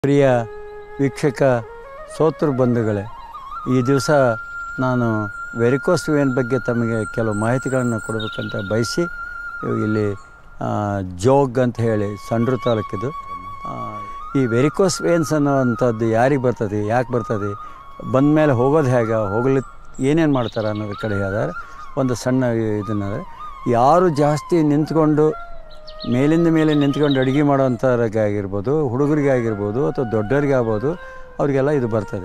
ಪ್ರಿಯ ವೀಕ್ಷಕ ಸೋತೃ ಬಂಧುಗಳೇ ಈ ದಿವಸ ನಾನು ವೆರಿಕೋಸ್ ವೇನ್ ಬಗ್ಗೆ ತಮಗೆ ಕೆಲವು ಮಾಹಿತಿಗಳನ್ನು ಕೊಡಬೇಕಂತ ಬಯಸಿ ಇಲ್ಲಿ ಆ, ಜೋಗ್ ಅಂತ ಹೇಳಿ ಸಂಡ್ರು ತಾಲೂಕಿದು ಆ, ಈ ವೆರಿಕೋಸ್ ವೇನ್ಸ್ ಅನ್ನೋವಂಥದ್ದು ಯಾರಿಗೆ ಬರ್ತದೆ ಯಾಕೆ ಬರ್ತದೆ ಬಂದ ಮೇಲೆ ಹೋಗೋದು ಹೇಗೆ ಹೋಗ್ಲಿ ಏನೇನು ಮಾಡ್ತಾರೆ ಅನ್ನೋದ್ರ ಕಡೆ ಹೇಳಿದ್ರೆ ಒಂದು ಸಣ್ಣ ಇದನ್ನು ಯಾರು ಜಾಸ್ತಿ ನಿಂತ್ಕೊಂಡು ಮೇಲಿಂದ ಮೇಲೆ ನಿಂತ್ಕೊಂಡು ಅಡುಗೆ ಮಾಡೋವಂಥವ್ರಿಗೆ ಆಗಿರ್ಬೋದು ಹುಡುಗರಿಗೆ ಆಗಿರ್ಬೋದು ಅಥವಾ ದೊಡ್ಡವ್ರಿಗೆ ಆಗ್ಬೋದು ಅವರಿಗೆಲ್ಲ ಇದು ಬರ್ತದೆ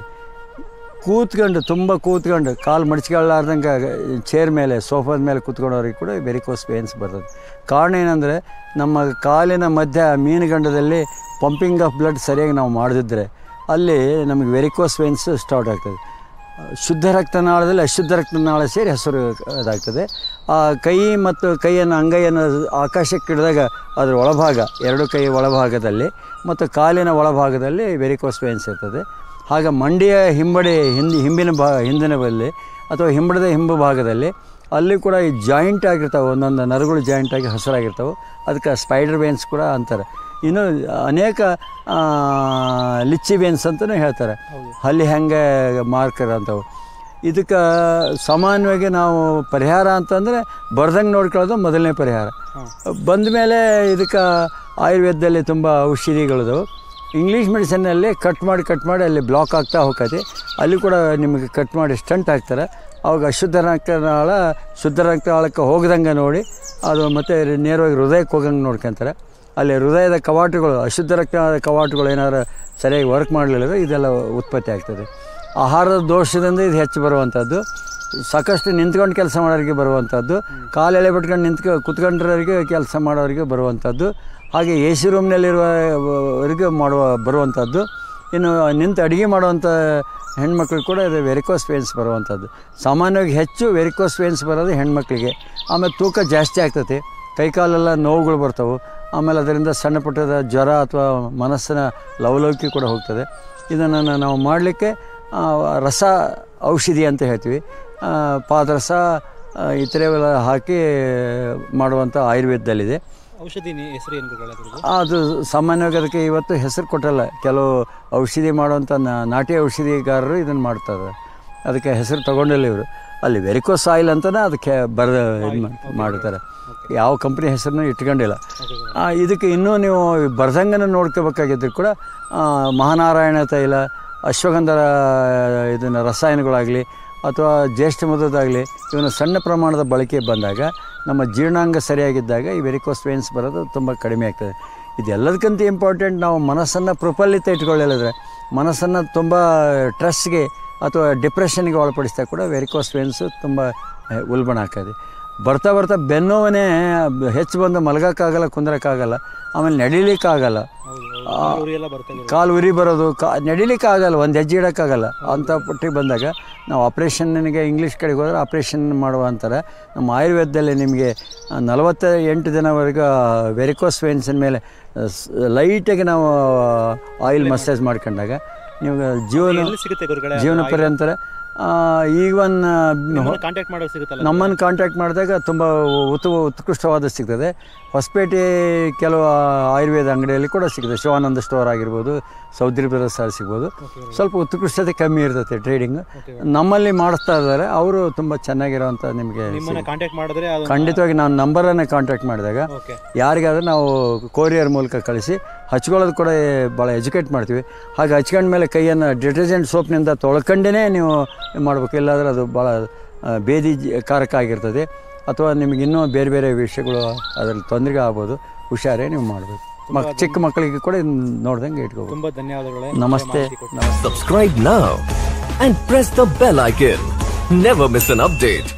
ಕೂತ್ಕೊಂಡು ತುಂಬ ಕೂತ್ಕೊಂಡು ಕಾಲು ಮಡ್ಚ್ಕೊಳ್ಳಾರ್ದಂಗೆ ಚೇರ್ ಮೇಲೆ ಸೋಫಾದ ಮೇಲೆ ಕೂತ್ಕೊಂಡವ್ರಿಗೆ ಕೂಡ ವೆರಿಕೋಸ್ ವೇನ್ಸ್ ಬರ್ತದೆ ಕಾರಣ ಏನಂದರೆ ನಮ್ಮ ಕಾಲಿನ ಮಧ್ಯ ಮೀನುಗಂಡದಲ್ಲಿ ಪಂಪಿಂಗ್ ಆಫ್ ಬ್ಲಡ್ ಸರಿಯಾಗಿ ನಾವು ಮಾಡದಿದ್ದರೆ ಅಲ್ಲಿ ನಮಗೆ ವೆರಿಕೋಸ್ ವೇನ್ಸ್ ಸ್ಟಾರ್ಟ್ ಆಗ್ತದೆ ಶುದ್ಧ ರಕ್ತನಾಳದಲ್ಲಿ ಅಶುದ್ಧ ರಕ್ತನಾಳ ಸೇರಿ ಹೆಸರು ಅದಾಗ್ತದೆ ಆ ಕೈ ಮತ್ತು ಕೈಯನ್ನು ಅಂಗೈಯನ್ನು ಆಕಾಶಕ್ಕೆ ಹಿಡಿದಾಗ ಅದರ ಒಳಭಾಗ ಎರಡು ಕೈ ಒಳಭಾಗದಲ್ಲಿ ಮತ್ತು ಕಾಲಿನ ಒಳಭಾಗದಲ್ಲಿ ವೆರಿಕೋಸ್ ವೇನ್ಸ್ ಇರ್ತದೆ ಹಾಗೆ ಮಂಡಿಯ ಹಿಂಬಡಿ ಹಿಂದಿ ಹಿಂಬಿನ ಬಾ ಹಿಂದಿನ ಬಲ್ಲಿ ಅಥವಾ ಹಿಂಬಡದ ಹಿಂಬು ಭಾಗದಲ್ಲಿ ಅಲ್ಲಿ ಕೂಡ ಈ ಜಾಯಿಂಟ್ ಆಗಿರ್ತಾವೆ ಒಂದೊಂದು ನರಗಳು ಜಾಯಿಂಟ್ ಆಗಿ ಹಸಿರಾಗಿರ್ತಾವೆ ಅದಕ್ಕೆ ಸ್ಪೈಡರ್ ವೇನ್ಸ್ ಕೂಡ ಅಂತಾರೆ ಇನ್ನು ಅನೇಕ ಆ, ಲಿಚ್ಚಿ ವೇನ್ಸ್ ಅಂತಲೂ ಹೇಳ್ತಾರೆ ಅಲ್ಲಿ ಹೆಂಗೆ ಮಾರ್ಕರ್ ಅಂತವು ಇದಕ್ಕೆ ಸಾಮಾನ್ಯವಾಗಿ ನಾವು ಪರಿಹಾರ ಅಂತಂದರೆ ಬರ್ದಂಗೆ ನೋಡ್ಕೊಳ್ಳೋದು ಮೊದಲನೇ ಪರಿಹಾರ ಬಂದ ಮೇಲೆ ಇದಕ್ಕೆ ಆಯುರ್ವೇದದಲ್ಲಿ ತುಂಬ ಔಷಧಿಗಳದು ಇಂಗ್ಲೀಷ್ ಮೆಡಿಸನ್ನಲ್ಲಿ ಕಟ್ ಮಾಡಿ ಕಟ್ ಮಾಡಿ ಅಲ್ಲಿ ಬ್ಲಾಕ್ ಆಗ್ತಾ ಹೋಗ್ತೈತಿ ಅಲ್ಲಿ ಕೂಡ ನಿಮಗೆ ಕಟ್ ಮಾಡಿ ಸ್ಟಂಟ್ ಹಾಕ್ತಾರೆ ಅವಾಗ ಅಶುದ್ಧ ರಕ್ತನಾಳ ಶುದ್ಧ ರಕ್ತನಾಳಕ್ಕೆ ಹೋಗ್ದಂಗೆ ನೋಡಿ ಅದು ಮತ್ತು ನೇರವಾಗಿ ಹೃದಯಕ್ಕೆ ಹೋಗಂಗೆ ನೋಡ್ಕೊಂತಾರೆ ಅಲ್ಲಿ ಹೃದಯದ ಕವಾಟುಗಳು ಅಶುದ್ಧ ರಕ್ತನಾಳದ ಕವಾಟುಗಳು ಏನಾದ್ರು ಸರಿಯಾಗಿ ವರ್ಕ್ ಮಾಡಲಿಲ್ಲ ಇದೆಲ್ಲ ಉತ್ಪತ್ತಿ ಆಗ್ತದೆ ಆಹಾರದ ದೋಷದಿಂದ ಇದು ಹೆಚ್ಚು ಬರುವಂಥದ್ದು ಸಾಕಷ್ಟು ನಿಂತ್ಕೊಂಡು ಕೆಲಸ ಮಾಡೋರಿಗೆ ಬರುವಂಥದ್ದು ಕಾಲು ಎಳೆ ಬಿಟ್ಕೊಂಡು ನಿಂತ್ಕೊ ಕುತ್ಕೊಂಡ್ರವರಿಗೆ ಕೆಲಸ ಮಾಡೋರಿಗೆ ಬರುವಂಥದ್ದು ಹಾಗೆ ಎ ಸಿ ರೂಮ್ನಲ್ಲಿರುವವರಿಗೆ ಮಾಡುವ ಬರುವಂಥದ್ದು ಇನ್ನು ನಿಂತು ಅಡುಗೆ ಮಾಡುವಂಥ ಹೆಣ್ಮಕ್ಳಿಗೆ ಕೂಡ ಇದು ವೆರಿಕೋಸ್ ವೇನ್ಸ್ ಬರುವಂಥದ್ದು ಸಾಮಾನ್ಯವಾಗಿ ಹೆಚ್ಚು ವೆರಿಕೋಸ್ ವೇನ್ಸ್ ಬರೋದು ಹೆಣ್ಮಕ್ಳಿಗೆ ಆಮೇಲೆ ತೂಕ ಜಾಸ್ತಿ ಆಗ್ತೈತಿ ಕೈಕಾಲೆಲ್ಲ ನೋವುಗಳು ಬರ್ತವೆ ಆಮೇಲೆ ಅದರಿಂದ ಸಣ್ಣ ಪುಟ್ಟದ ಜ್ವರ ಅಥವಾ ಮನಸ್ಸಿನ ಲವಲವಿಕೆ ಕೂಡ ಹೋಗ್ತದೆ ಇದನ್ನು ನಾವು ಮಾಡಲಿಕ್ಕೆ ಆ, ರಸ ಔಷಧಿ ಅಂತ ಹೇಳ್ತೀವಿ ಆ, ಪಾದರಸ ಆ, ಇತರೆವೆಲ್ಲ ಹಾಕಿ ಮಾಡುವಂಥ ಆಯುರ್ವೇದದಲ್ಲಿದೆ ಔಷಧಿ ನಿ- ಹೆಸರು ಏನು ಗುರುಗಳೇ ಅದ್ರದ್ದು? ಅದು ಸಾಮಾನ್ಯವಾಗಿ ಅದಕ್ಕೆ ಇವತ್ತು ಹೆಸರು ಕೊಟ್ಟಲ್ಲ ಕೆಲವು ಔಷಧಿ ಮಾಡುವಂಥ ನಾ- ನಾಟಿ ಔಷಧಿಗಾರರು ಇದನ್ನು ಮಾಡ್ತಾರೆ ಅದಕ್ಕೆ ಹೆಸರು ತಗೊಂಡಿಲ್ಲ ಇವರು ಅಲ್ಲಿ ವೆರಿಕೋಸ್ ಆಯಿಲ್ ಅಂತಲೇ ಅದಕ್ಕೆ ಬರೆದ ಇದು ಮಾ- ಮಾಡ್ತಾರೆ ಯಾವ ಕಂಪ್ನಿ ಹೆಸರನ್ನು ಇಟ್ಕೊಂಡಿಲ್ಲ ಆ, ಇದಕ್ಕೆ ಇನ್ನೂ ನೀವು ಬರ್ದಂಗನ ನೋಡ್ಕೋಬೇಕಾಗಿದ್ರು ಕೂಡ ಆ, ಮಹಾನಾರಾಯಣ ತೈಲ ಅಶ್ವಗಂಧ ಇದನ್ನು ರಸಾಯನಗಳಾಗಲಿ ಅಥವಾ ಜ್ಯೇಷ್ಠ ಮಧುದಾಗಲಿ ಇವನ್ನ ಸಣ್ಣ ಪ್ರಮಾಣದ ಬಳಕೆ ಬಂದಾಗ ನಮ್ಮ ಜೀರ್ಣಾಂಗ ಸರಿಯಾಗಿದ್ದಾಗ ಈ ವೆರಿಕೋಸ್ ವೇನ್ಸ್ ಬರೋದು ತುಂಬ ಕಡಿಮೆ ಆಗ್ತದೆ ಇದೆಲ್ಲದಕ್ಕಿಂತ ಇಂಪಾರ್ಟೆಂಟ್ ನಾವು ಮನಸ್ಸನ್ನು ಪ್ರಫುಲ್ಲಿತ ಇಟ್ಕೊಳ್ಳಿಲ್ಲದ್ರೆ ಮನಸ್ಸನ್ನು ತುಂಬ ಸ್ಟ್ರೆಸ್ಗೆ ಅಥವಾ ಡಿಪ್ರೆಷನ್ಗೆ ಒಳಪಡಿಸಿದಾಗ ಕೂಡ ವೆರಿಕೋಸ್ ವೇನ್ಸು ತುಂಬ ಆ, ಉಲ್ಬಣ ಆಗ್ತದೆ ಬರ್ತಾ ಬರ್ತಾ ಬೆನ್ನೋವನೇ ಹೆಚ್ಚು ಬಂದು ಮಲಗೋಕ್ಕಾಗಲ್ಲ ಕುಂದ್ರಕ್ಕಾಗಲ್ಲ ಆಮೇಲೆ ನಡಿಲಿಕ್ಕಾಗಲ್ಲ ಹೌದು ಹೌದು ಉರಿ ಎಲ್ಲ ಬರ್ತಾ ಇದೆ ಕಾಲು ಉರಿ ಬರೋದು ಕಾ ನಡಿಲಿಕ್ಕೆ ಆಗಲ್ಲ ಒಂದು ಹೆಜ್ಜೆ ಇಡೋಕ್ಕಾಗಲ್ಲ ಅಂಥ ಪಟ್ಟಿಗೆ ಬಂದಾಗ ನಾವು ಆಪ್ರೇಷನ್ನಿಗೆ ಇಂಗ್ಲೀಷ್ ಕಡೆಗೆ ಹೋದ್ರೆ ಆಪ್ರೇಷನ್ ಮಾಡುವ ಅಂತಾರೆ ನಮ್ಮ ಆಯುರ್ವೇದದಲ್ಲಿ ನಿಮಗೆ ನಲವತ್ತ ಎಂಟು ದಿನವರೆಗೂ ವೆರಿಕೋಸ್ ವೇನ್ಸಿನ ಮೇಲೆ ಲೈಟಾಗಿ ನಾವು ಆಯಿಲ್ ಮಸಾಜ್ ಮಾಡ್ಕೊಂಡಾಗ ನೀವು ಜೀವನ ಎಲ್ಲಿ ಸಿಗುತ್ತೆ ಗುರುಗಳೇ ಜೀವನ ಪರ್ಯಂತರ ಈವನ್ ಕಾಂಟ್ಯಾಕ್ಟ್ ಮಾಡೋಕೆ ಸಿಗುತ್ತಲ್ಲ ನಮ್ಮನ್ನು ಕಾಂಟ್ಯಾಕ್ಟ್ ಮಾಡಿದಾಗ ತುಂಬ ಉತ್ತು ಉತ್ಕೃಷ್ಟವಾದ ಸಿಗ್ತದೆ ಹೊಸಪೇಟೆ ಕೆಲವು ಆಯುರ್ವೇದ ಅಂಗಡಿಯಲ್ಲಿ ಕೂಡ ಸಿಗ್ತದೆ ಶಿವಾನಂದ ಸ್ಟೋರ್ ಆಗಿರ್ಬೋದು ಸೌದ್ರಿ ಬ್ರದರ್ಸ್ ಅಲ್ಲಿ ಸಿಗ್ಬೋದು ಸ್ವಲ್ಪ ಉತ್ಕೃಷ್ಟತೆ ಕಮ್ಮಿ ಇರ್ತದೆ ಟ್ರೇಡಿಂಗ್ ನಮ್ಮಲ್ಲಿ ಮಾಡಿಸ್ತಾ ಇದ್ದಾರೆ ಅವರು ತುಂಬ ಚೆನ್ನಾಗಿರೋವಂಥ ನಿಮಗೆ ನಿಮ್ಮನ್ನ ಕಾಂಟ್ಯಾಕ್ಟ್ ಮಾಡಿದ್ರೆ ಅದು ಖಂಡಿತವಾಗಿ ನಾನು ನಂಬರನ್ನು ಕಾಂಟ್ಯಾಕ್ಟ್ ಮಾಡಿದಾಗ ಓಕೆ ಯಾರಿಗಾದ್ರೂ ನಾವು ಕೊರಿಯರ್ ಮೂಲಕ ಕಳಿಸಿ ಹಚ್ಕೊಳ್ಳೋದು ಕೂಡ ಭಾಳ ಎಜುಕೇಟ್ ಮಾಡ್ತೀವಿ ಹಾಗೆ ಹಚ್ಕೊಂಡ್ಮೇಲೆ ಕೈಯನ್ನು ಡಿಟರ್ಜೆಂಟ್ ಸೋಪ್ನಿಂದ ತೊಳ್ಕೊಂಡೇ ನೀವು ಮಾಡಬೇಕು ಇಲ್ಲಾಂದ್ರೆ ಅದು ಭಾಳ ಆ, ಬೇದಿ ಜ- ಕಾರಕ ಆಗಿರ್ತದೆ ಅಥವಾ ನಿಮಗೆ ಇನ್ನೂ ಬೇರೆ ಬೇರೆ ವಿಷಯಗಳು ಅದರಲ್ಲಿ ತೊಂದರೆ ಆಗ್ಬೋದು ಹುಷಾರೇ ನೀವು ಮಾಡಬೇಕು ಮಕ್ ಚಿಕ್ಕ ಮಕ್ಕಳಿಗೆ ಕೂಡ ಇದನ್ನ ನೋಡ್ದಂಗೆ ಇಟ್ಕೋಬೇಕು ತುಂಬಾ ಧನ್ಯವಾದಗಳು ನಮಸ್ತೆ ನಮಸ್ತೆ Subscribe now and press the bell icon. Never miss an update.